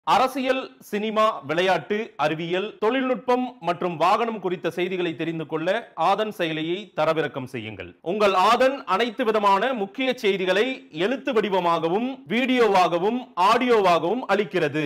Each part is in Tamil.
அரசியல் சினிமா விளையாட்டு அறிவியல் தொழில்நுட்பம் மற்றும் வாகனம் குறித்த செய்திகளை தெரிந்து கொள்ள ஆதன் செயலியை தரவிறக்கம் செய்யுங்கள் உங்கள் ஆதன் அனைத்து விதமான முக்கிய செய்திகளை எழுத்து வடிவமாகவும் வீடியோவாகவும் ஆடியோவாகவும் அளிக்கிறது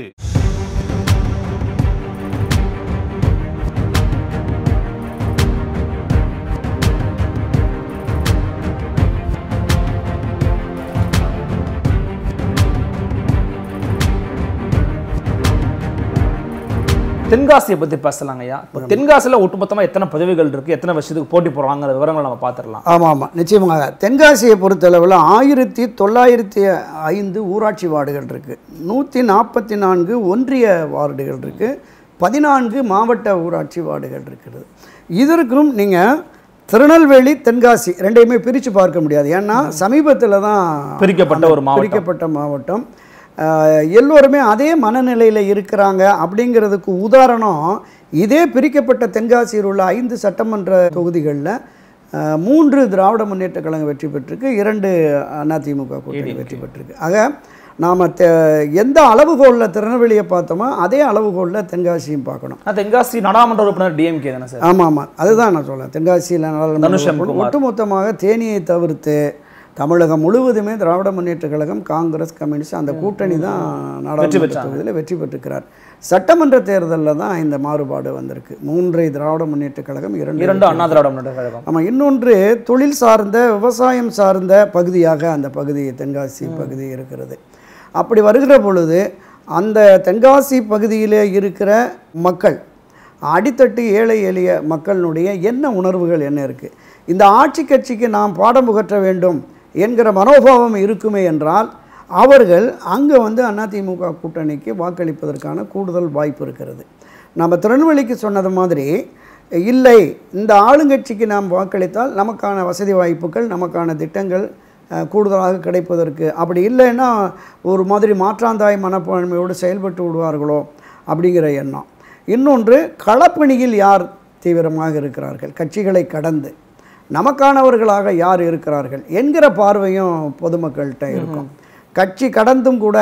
தென்காசியை பற்றி பேசலாங்க ஐயா இப்போ தென்காசியில் ஒட்டுமொத்தமாக எத்தனை பதவிகள் இருக்குது எத்தனை வருஷத்துக்கு போட்டி போடுறாங்கிற விவரங்களை நம்ம பார்த்துடலாம் ஆமாம் ஆமாம் நிச்சயமாக தென்காசியை பொறுத்தளவில் ஆயிரத்தி தொள்ளாயிரத்தி ஐந்து ஊராட்சி வார்டுகள் இருக்குது நூற்றி நாற்பத்தி நான்கு ஒன்றிய வார்டுகள் இருக்குது பதினான்கு மாவட்ட ஊராட்சி வார்டுகள் இருக்கிறது இதற்கும் நீங்கள் திருநெல்வேலி தென்காசி ரெண்டையுமே பிரித்து பார்க்க முடியாது ஏன்னா சமீபத்தில் தான் பிரிக்கப்பட்ட ஒரு மாவட்டம். பிரிக்கப்பட்ட மாவட்டம் அஹ், எல்லோருமே அதே மனநிலையில் இருக்கிறாங்க அப்படிங்கிறதுக்கு உதாரணம் இதே பிரிக்கப்பட்ட தென்காசியில் உள்ள ஐந்து சட்டமன்ற தொகுதிகளில் அஹ், மூன்று திராவிட முன்னேற்ற கழகம் வெற்றி பெற்றிருக்கு இரண்டு அதிமுக கூட்டணி வெற்றி பெற்றிருக்கு ஆக நாம் எந்த அளவுகோலில் திருநெல்வேலியை பார்த்தோமோ அதே அளவுகோலில் தென்காசியும் பார்க்கணும் ஆனால் தென்காசி நாடாளுமன்ற உறுப்பினர் டிஎம்கே தானே சார் ஆமாம் ஆமாம் அதுதான் நான் சொல்றேன் தென்காசியில் தனுஷ் நாடாளுமன்ற எம். குமார். ஒட்டுமொத்தமாக தேனியை தவிர்த்து தமிழகம் முழுவதுமே திராவிட முன்னேற்ற கழகம் காங்கிரஸ் கம்யூனிஸ்ட் அந்த கூட்டணி தான் நாடாளுமன்ற பெற்றாங்க. தொகுதியில் வெற்றி பெற்றிருக்கிறார் சட்டமன்ற தேர்தலில் தான் இந்த மாறுபாடு வந்திருக்கு மூன்றை திராவிட முன்னேற்ற கழகம் இரண்டு இரண்டு அண்ணா திராவிட முன்னேற்ற கழகம் ஆமாம் இன்னொன்று தொழில் சார்ந்த விவசாயம் சார்ந்த பகுதியாக அந்த பகுதி தென்காசி பகுதி இருக்கிறது அப்படி வருகிற பொழுது அந்த தென்காசி பகுதியிலே இருக்கிற மக்கள் அடித்தட்டு ஏழை எளிய மக்களினுடைய என்ன உணர்வுகள் என்ன இருக்குது இந்த ஆட்சி கட்சிக்கு நாம் பாடம் புகற்ற வேண்டும் என்கிற மனோபாவம் இருக்குமே என்றால் அவர்கள் அங்கே வந்து அதிமுக கூட்டணிக்கு வாக்களிப்பதற்கான கூடுதல் வாய்ப்பு இருக்கிறது நம்ம திருநெல்வேலிக்கு சொன்னது மாதிரி இல்லை இந்த ஆளுங்கட்சிக்கு நாம் வாக்களித்தால் நமக்கான வசதி வாய்ப்புகள் நமக்கான திட்டங்கள் அஹ், கூடுதலாக கிடைப்பதற்கு அப்படி இல்லைன்னா ஒரு மாதிரி மாற்றாந்தாய் மனப்பான்மையோடு செயல்பட்டு விடுவார்களோ அப்படிங்கிற எண்ணம் இன்னொன்று களப்பணியில் யார் தீவிரமாக இருக்கிறார்கள் கட்சிகளை கடந்து நமக்கானவர்களாக யார் இருக்கிறார்கள் என்கிற பார்வையும் பொதுமக்கள்கிட்ட இருக்கும் கட்சி கடந்தும் கூட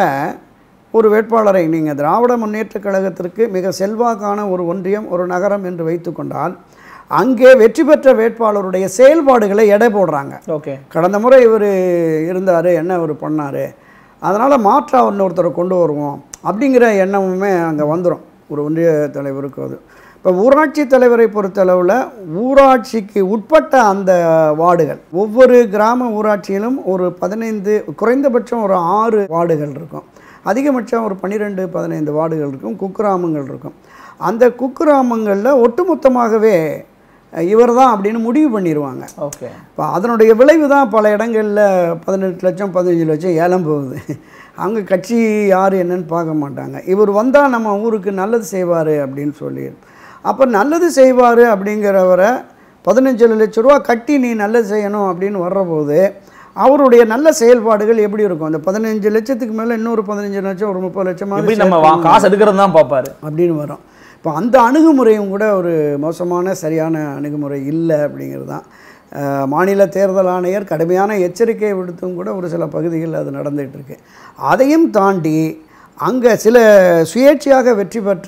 ஒரு வேட்பாளரை நீங்கள் திராவிட முன்னேற்றக் கழகத்திற்கு மிக செல்வாக்கான ஒரு ஒன்றியம் ஒரு நகரம் என்று வைத்துக்கொண்டால் அங்கே வெற்றி பெற்ற வேட்பாளருடைய செயல்பாடுகளை எடை போடுறாங்க ஓகே கடந்த முறை இவர் இருந்தார் என்ன இவர் பண்ணார் அதனால் மாற்றா இன்னொருத்தரை கொண்டு வருவோம் அப்படிங்கிற எண்ணமுமே அங்கே வந்துடும் ஒரு ஒன்றிய தலைவருக்கு அது இப்போ ஊராட்சி தலைவரை பொறுத்தளவில் ஊராட்சிக்கு உட்பட்ட அந்த வார்டுகள் ஒவ்வொரு கிராம ஊராட்சியிலும் ஒரு பதினைந்து குறைந்தபட்சம் ஒரு ஆறு வார்டுகள் இருக்கும் அதிகபட்சம் ஒரு பன்னிரெண்டு பதினைந்து வார்டுகள் இருக்கும் குக்கிராமங்கள் இருக்கும் அந்த குக்கிராமங்களில் ஒட்டுமொத்தமாகவே இவர் தான் அப்படின்னு முடிவு பண்ணிடுவாங்க ஓகே இப்போ அதனுடைய விளைவு தான் பல இடங்களில் பதினெட்டு லட்சம் பதினஞ்சு லட்சம் ஏலம் போகுது அவங்க கட்சி யார் என்னன்னு பார்க்க மாட்டாங்க இவர் வந்தால் நம்ம ஊருக்கு நல்லது செய்வார் அப்படின்னு சொல்லி அப்போ நல்லது செய்வார் அப்படிங்கிறவரை பதினஞ்சு லட்ச ரூபா கட்டி நீ நல்லது செய்யணும் அப்படின்னு வர்றபோது அவருடைய நல்ல செயல்பாடுகள் எப்படி இருக்கும் அந்த பதினஞ்சு லட்சத்துக்கு மேலே இன்னொரு பதினஞ்சு லட்சம் ஒரு முப்பது லட்சமாக எப்படி நம்ம வா- காசு எடுக்கிறது தான் பார்ப்பாரு அப்படின்னு வரும் இப்போ அந்த அணுகுமுறையும் கூட ஒரு மோசமான சரியான அணுகுமுறை இல்லை அப்படிங்கிறது தான் அஹ், மாநில தேர்தல் ஆணையர் கடுமையான எச்சரிக்கை விடுத்தும் கூட ஒரு சில பகுதிகளில் அது நடந்துகிட்டு இருக்கு அதையும் தாண்டி அங்கே சில சுயேட்சையாக வெற்றி பெற்ற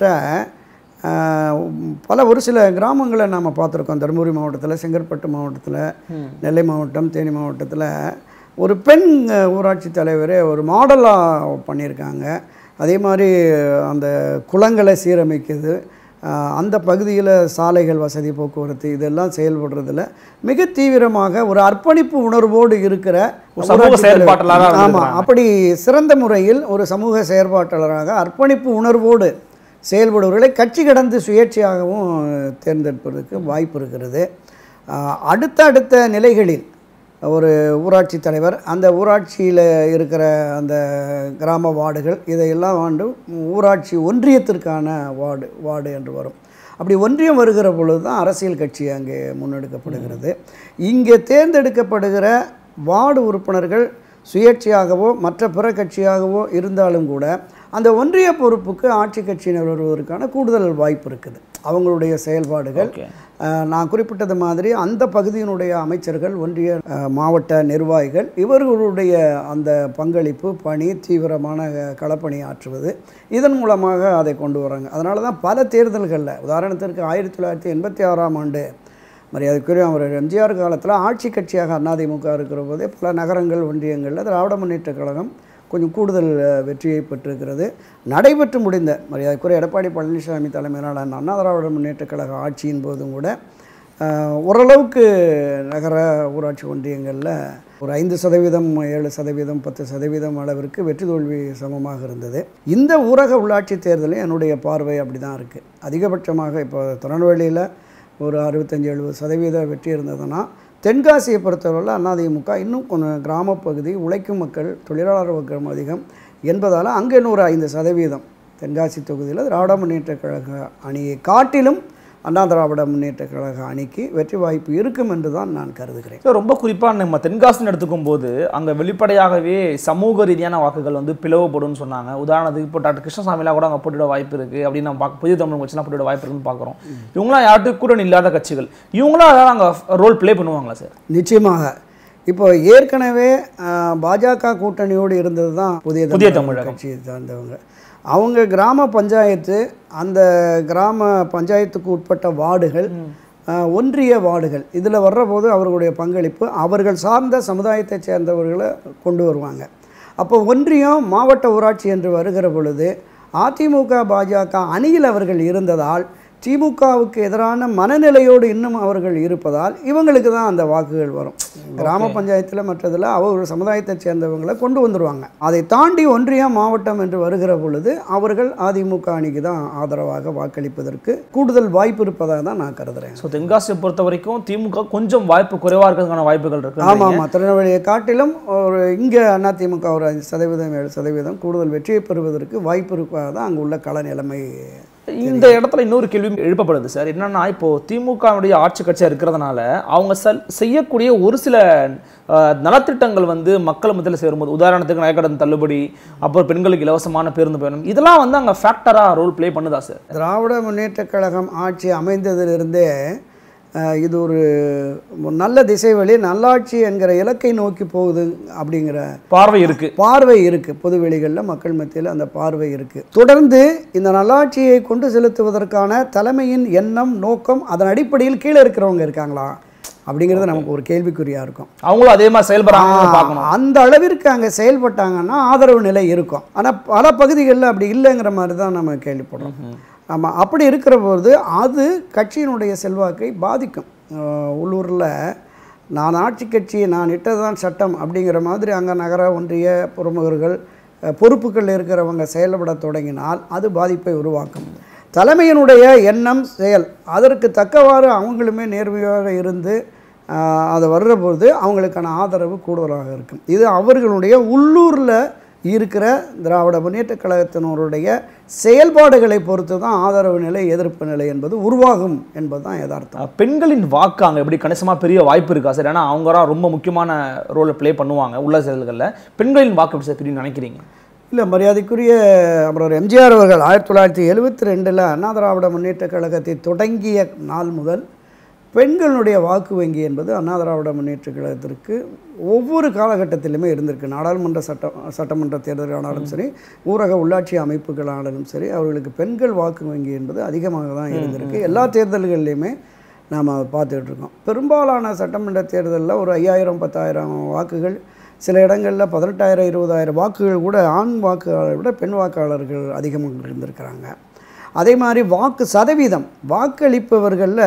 அஹ், பல ஒரு சில கிராமங்களை நாம் பார்த்துருக்கோம் தருமபுரி மாவட்டத்தில் செங்கற்பட்டு மாவட்டத்தில் நெல்லை மாவட்டம் தேனி மாவட்டத்தில் ஒரு பெண் அஹ், ஊராட்சி தலைவரே ஒரு மாடலாக பண்ணியிருக்காங்க அதே மாதிரி அந்த குளங்களை சீரமைக்குது அஹ், அந்த பகுதியில் சாலைகள் வசதி போக்குவரத்து இதெல்லாம் செயல்படுறதுல மிக தீவிரமாக ஒரு அர்ப்பணிப்பு உணர்வோடு இருக்கிற ஒரு சமூக ஊராட்சி தலைவர். செயல்பாட்டாளரா ஆமாம் இருந்திருக்கிறாங்க. அப்படி சிறந்த முறையில் ஒரு சமூக செயற்பாட்டாளராக அர்ப்பணிப்பு உணர்வோடு செயல்படுவர்களை கட்சி கடந்து சுயேட்சையாகவும் தேர்ந்தெடுப்பதற்கு வாய்ப்பு இருக்கிறது ஆஹ் அடுத்த அடுத்த நிலைகளில் ஒரு ஊராட்சி தலைவர் அந்த ஊராட்சியில் இருக்கிற அந்த கிராம வார்டுகள் இதையெல்லாம் ஆண்டு ஊராட்சி ஒன்றியத்திற்கான வார்டு வார்டு என்று வரும் அப்படி ஒன்றியம் வருகிற பொழுது தான் அரசியல் கட்சி அங்கே முன்னெடுக்கப்படுகிறது இங்கே தேர்ந்தெடுக்கப்படுகிற வார்டு உறுப்பினர்கள் சுயேட்சையாகவோ மற்ற பிற கட்சியாகவோ இருந்தாலும் கூட அந்த ஒன்றிய பொறுப்புக்கு ஆட்சி கட்சியினர் வருவதற்கான கூடுதல் வாய்ப்பு இருக்குது அவங்களுடைய செயல்பாடுகள் ஓகே அஹ், நான் குறிப்பிட்டது மாதிரி அந்த பகுதியினுடைய அமைச்சர்கள் ஒன்றிய அஹ், மாவட்ட நிர்வாகிகள் இவர்களுடைய அந்த பங்களிப்பு பணி தீவிரமான அஹ், களப்பணி ஆற்றுவது இதன் மூலமாக அதை கொண்டு வராங்க அதனால தான் பல தேர்தல்களில் உதாரணத்திற்கு ஆயிரத்தி தொள்ளாயிரத்தி எண்பத்தி ஆறாம் ஆண்டு மரியாதைக்குரிய அவர் எம்ஜிஆர் காலத்தில் ஆட்சி கட்சியாக அதிமுக இருக்கிற போதே பல நகரங்கள் ஒன்றியங்களில் திராவிட முன்னேற்ற கழகம் கொஞ்சம் கூடுதல் அஹ், வெற்றியை பெற்றிருக்கிறது நடைபெற்று முடிந்த மரியாதைக்குரிய எடப்பாடி பழனிசாமி தலைமையிலான அண்ணா திராவிட முன்னேற்ற கழக ஆட்சியின் போதும் கூட அஹ், ஓரளவுக்கு நகர ஊராட்சி ஒன்றியங்களில் ஒரு ஐந்து சதவீதம் ஏழு சதவீதம் பத்து சதவீதம் அளவிற்கு வெற்றி தோல்வி சமமாக இருந்தது இந்த ஊரக உள்ளாட்சி தேர்தலும் என்னுடைய பார்வை அப்படி தான் இருக்குது அதிகபட்சமாக இப்போ திருநெல்வேலியில் ஒரு அறுபத்தஞ்சு எழுபது சதவீத வெற்றி இருந்ததுன்னா தென்காசியை பொறுத்தவரையில் அதிமுக இன்னும் கொஞ்சம் கிராமப்பகுதி உழைக்கும் மக்கள் தொழிலாளர் வர்க்கம் அதிகம் என்பதால் அங்கே இன்னும் ஒரு ஐந்து சதவீதம் தென்காசி தொகுதியில் திராவிட முன்னேற்ற கழக அணியை காட்டிலும் அண்ணா திராவிட முன்னேற்ற கழக அணிக்கு வெற்றி வாய்ப்பு இருக்கும் என்று தான் நான் கருதுகிறேன் ஸோ ரொம்ப குறிப்பாக நம்ம தென்காசின்னு எடுத்துக்கும் போது அங்கே வெளிப்படையாகவே சமூக ரீதியான வாக்குகள் வந்து பிளவுபடும்னு சொன்னாங்க உதாரணத்துக்கு இப்போ டாக்டர் கிருஷ்ணசாமிலாம் கூட அங்கே போட்டியிட வாய்ப்பு இருக்குது அப்படின்னு நம்ம பார்க்க புதிய தமிழ் கட்சிலாம் போட்டியிட வாய்ப்பு இருக்குன்னு பார்க்குறோம் இவங்களாம் யார்கிட்ட கூட இல்லாத கட்சிகள் இவங்களாம் அதாவது அங்கே ரோல் ப்ளே பண்ணுவாங்களா சார் நிச்சயமாக இப்போ ஏற்கனவே அஹ், பாஜக கூட்டணியோடு இருந்தது தான் புதிய புதிய தமிழகம் தமிழகம். கட்சியை சார்ந்தவங்க அவங்க கிராம பஞ்சாயத்து அந்த கிராம பஞ்சாயத்துக்கு உட்பட்ட வார்டுகள் அஹ், ஒன்றிய வார்டுகள் இதில் வர்ற போது அவர்களுடைய பங்களிப்பு அவர்கள் சார்ந்த சமுதாயத்தைச் சேர்ந்தவர்களை கொண்டு வருவாங்க அப்போ ஒன்றியம் மாவட்ட ஊராட்சி என்று வருகிற பொழுது அதிமுக பாஜக அணியில் அவர்கள் இருந்ததால் திமுகவுக்கு எதிரான மனநிலையோடு இன்னும் அவர்கள் இருப்பதால் இவங்களுக்கு தான் அந்த வாக்குகள் வரும் கிராம பஞ்சாயத்தில் மற்றதில் அவர் சமுதாயத்தைச் சேர்ந்தவங்களை கொண்டு வந்துடுவாங்க அதை தாண்டி ஒன்றியம் மாவட்டம் என்று வருகிற பொழுது அவர்கள் அதிமுக அணிக்கு தான் ஆதரவாக வாக்களிப்பதற்கு கூடுதல் வாய்ப்பு இருப்பதாக தான் நான் கருதுறேன் ஸோ தென்காசியை பொறுத்த வரைக்கும் திமுக கொஞ்சம் வாய்ப்பு குறைவாக இருக்கிறதுக்கான வாய்ப்புகள் இருக்கு ஆமாம் ஆமாம் திருநெல்வேலியை காட்டிலும் ஒரு இங்கே அதிமுக ஒரு ஐந்து சதவீதம் ஏழு சதவீதம் கூடுதல் வெற்றியை பெறுவதற்கு வாய்ப்பு இருப்பதாக தான் அங்கே உள்ள கள நிலைமை இந்த இடத்துல இன்னொரு கேள்வி எழுப்பப்படுது சார் என்னன்னா இப்போ திமுகவுடைய ஆட்சி கட்சியாக இருக்கிறதுனால அவங்க செல் செய்யக்கூடிய ஒரு சில அஹ், நலத்திட்டங்கள் வந்து மக்கள் மத்தியில் சேரும்போது உதாரணத்துக்கு நகைக்கடன் தள்ளுபடி அப்புறம் பெண்களுக்கு இலவசமான பேருந்து பயணம் இதெல்லாம் வந்து அங்கே ஃபேக்டராக ரோல் ப்ளே பண்ணுதா சார் திராவிட முன்னேற்றக் கழகம் ஆட்சி அமைந்ததிலிருந்தே அஹ், இது ஒரு நல்ல திசை வழி நல்லாட்சி என்கிற இலக்கை நோக்கி போகுது அப்படிங்கிற பார்வை இருக்கு பார்வை இருக்குது பொதுவெளிகளில் மக்கள் மத்தியில் அந்த பார்வை இருக்குது தொடர்ந்து இந்த நல்லாட்சியை கொண்டு செலுத்துவதற்கான தலைமையின் எண்ணம் நோக்கம் அதன் அடிப்படையில் கீழே இருக்கிறவங்க இருக்காங்களா அப்படிங்கிறது நமக்கு ஒரு கேள்விக்குறியாக இருக்கும் அவங்களும் அதே மாதிரி செயல்படுறாங்கன்னு ஆ, பார்க்கணும் அந்த அளவிற்கு அங்கே செயல்பட்டாங்கன்னா ஆதரவு நிலை இருக்கும் ஆனால் பல பகுதிகளில் அப்படி இல்லைங்கிற மாதிரி தான் நம்ம கேள்விப்படுறோம் ஆமாம் அப்படி இருக்கிற போது அது கட்சியினுடைய செல்வாக்கை பாதிக்கும் உள்ளூரில் நான் ஆட்சி கட்சி நான் இட்டதுதான் சட்டம் அப்படிங்கிற மாதிரி அங்கே நகர ஒன்றிய பிரமுகர்கள் அஹ், பொறுப்புகள் இருக்கிறவங்க செயல்பட தொடங்கினால் அது பாதிப்பை உருவாக்கும் தலைமையினுடைய எண்ணம் செயல் அதற்கு தக்கவாறு அவங்களுமே நேர்மையாக இருந்து ஆஹ், அது வர்ற பொழுது அவங்களுக்கான ஆதரவு கூடுதலாக இருக்கும் இது அவர்களுடைய உள்ளூரில் இருக்கிற திராவிட முன்னேற்றக் கழகத்தினருடைய செயல்பாடுகளை பொறுத்து தான் ஆதரவு நிலை எதிர்ப்பு நிலை என்பது உருவாகும் என்பது தான் யதார்த்தம் அஹ், பெண்களின் வாக்கு அங்கே எப்படி கணிசமாக பெரிய வாய்ப்பு இருக்கா சார் ஏன்னா அவங்க தான் ரொம்ப முக்கியமான ரோலை ப்ளே பண்ணுவாங்க உள்ள செயல்களில் பெண்களின் வாக்கு எப்படி சார் பிரிவு நினைக்கிறீங்க இல்லை மரியாதைக்குரிய அப்புறம் எம்ஜிஆர் அவர்கள் ஆயிரத்தி தொள்ளாயிரத்தி எழுபத்தி ரெண்டில் அண்ணா திராவிட முன்னேற்றக் கழகத்தை தொடங்கிய நாள் முதல் பெண்களுடைய வாக்கு வங்கி என்பது அண்ணா திராவிட முன்னேற்றக் கழகத்திற்கு ஒவ்வொரு காலகட்டத்திலுமே இருந்திருக்கு நாடாளுமன்ற சட்ட சட்டமன்ற தேர்தலானாலும் சரி ஊரக உள்ளாட்சி அமைப்புகளானாலும் சரி அவர்களுக்கு பெண்கள் வாக்கு வங்கி என்பது அதிகமாக தான் இருந்திருக்கு எல்லா தேர்தல்கள்லையுமே நாம் பார்த்துட்டு இருக்கோம் பெரும்பாலான சட்டமன்ற தேர்தலில் ஒரு ஐயாயிரம் பத்தாயிரம் வாக்குகள் சில இடங்களில் பதினெட்டாயிரம் இருபதாயிரம் வாக்குகள் கூட ஆண் வாக்காளரை விட பெண் வாக்காளர்கள் அதிகமாக இருந்திருக்கிறாங்க அதே மாதிரி வாக்கு சதவீதம் வாக்களிப்பவர்களில்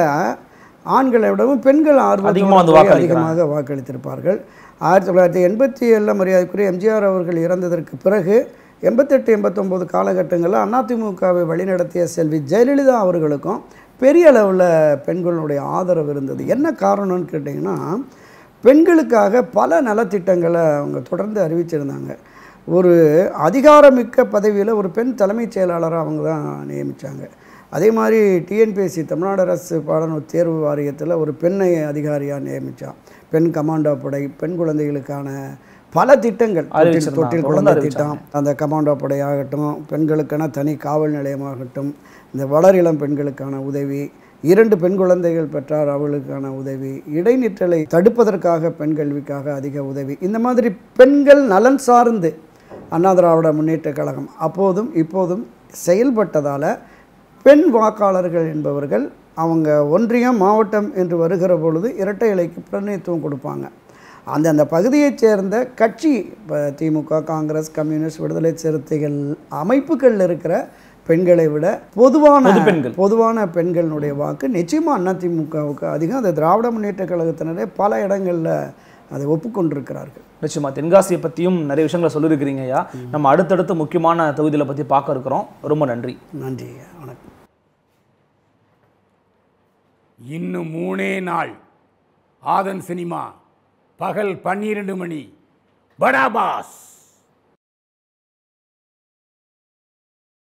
ஆண்களை விடவும் பெண்கள் அதிகமா வந்து ஆர்வம் வாக்களிக்கிறாங்க. அதிகமாக வாக்களித்திருப்பார்கள் ஆயிரத்தி தொள்ளாயிரத்தி எண்பத்தி ஏழில் மரியாதைக்குரிய எம்ஜிஆர் அவர்கள் இறந்ததற்கு பிறகு எண்பத்தெட்டு எண்பத்தொம்போது காலகட்டங்களில் அதிமுகவை வழிநடத்திய செல்வி ஜெயலலிதா அவர்களுக்கும் பெரிய அளவில் பெண்களுடைய ஆதரவு இருந்தது என்ன காரணம்னு கேட்டிங்கன்னா பெண்களுக்காக பல நலத்திட்டங்களை அவங்க தொடர்ந்து அறிவிச்சிருந்தாங்க ஒரு அதிகாரமிக்க பதவியில் ஒரு பெண் தலைமைச் செயலாளராக அவங்க தான் நியமித்தாங்க அதே மாதிரி டிஎன்பிஎஸ்சி தமிழ்நாடு அரசு பாடநூல் தேர்வு வாரியத்தில் ஒரு பெண்ணை அதிகாரியாக நியமித்தான் பெண் கமாண்டோ படை பெண் குழந்தைகளுக்கான பல திட்டங்கள் தொட்டில் அறிவிச்சிருந்தாங்க. தொட்டில் தொடர்ந்து குழந்தை திட்டம் அந்த கமாண்டோ படையாகட்டும் பெண்களுக்கான தனி காவல் நிலையமாகட்டும் இந்த வளர் இளம் பெண்களுக்கான உதவி இரண்டு பெண் குழந்தைகள் பெற்றார் அவளுக்கான உதவி இடைநிற்றலை தடுப்பதற்காக பெண் கல்விக்காக அதிக உதவி இந்த மாதிரி பெண்கள் நலன் சார்ந்து அண்ணா திராவிட முன்னேற்ற கழகம் அப்போதும் இப்போதும் செயல்பட்டதால் பெண் வாக்காளர்கள் என்பவர்கள் அவங்க ஒன்றியம் மாவட்டம் என்று வருகிற பொழுது இரட்டை இலைக்கு பிரதிநிதித்துவம் கொடுப்பாங்க அந்த அந்த பகுதியைச் சேர்ந்த கட்சி இப்போ திமுக காங்கிரஸ் கம்யூனிஸ்ட் விடுதலை சிறுத்தைகள் அமைப்புகளில் இருக்கிற பெண்களை விட பொதுவான பொது பெண்கள். பொதுவான பெண்களுடைய வாக்கு நிச்சயமாக அதிமுகவுக்கு அதிகம் அந்த திராவிட முன்னேற்ற கழகத்தினரே பல இடங்களில் அதை ஒப்புக்கொண்டிருக்கிறார்கள் நிச்சயமா தென்காசியை பற்றியும் நிறைய விஷயங்களை சொல்லியிருக்கிறீங்க ஐயா நம்ம அடுத்தடுத்து முக்கியமான தொகுதிகளை பற்றி பார்க்க இருக்கிறோம் ரொம்ப நன்றி நன்றி ஐயா. வணக்கம் இன்னும் மூணே நாள் ஆதன் சினிமா பகல் பன்னிரண்டு மணி படாபாஸ்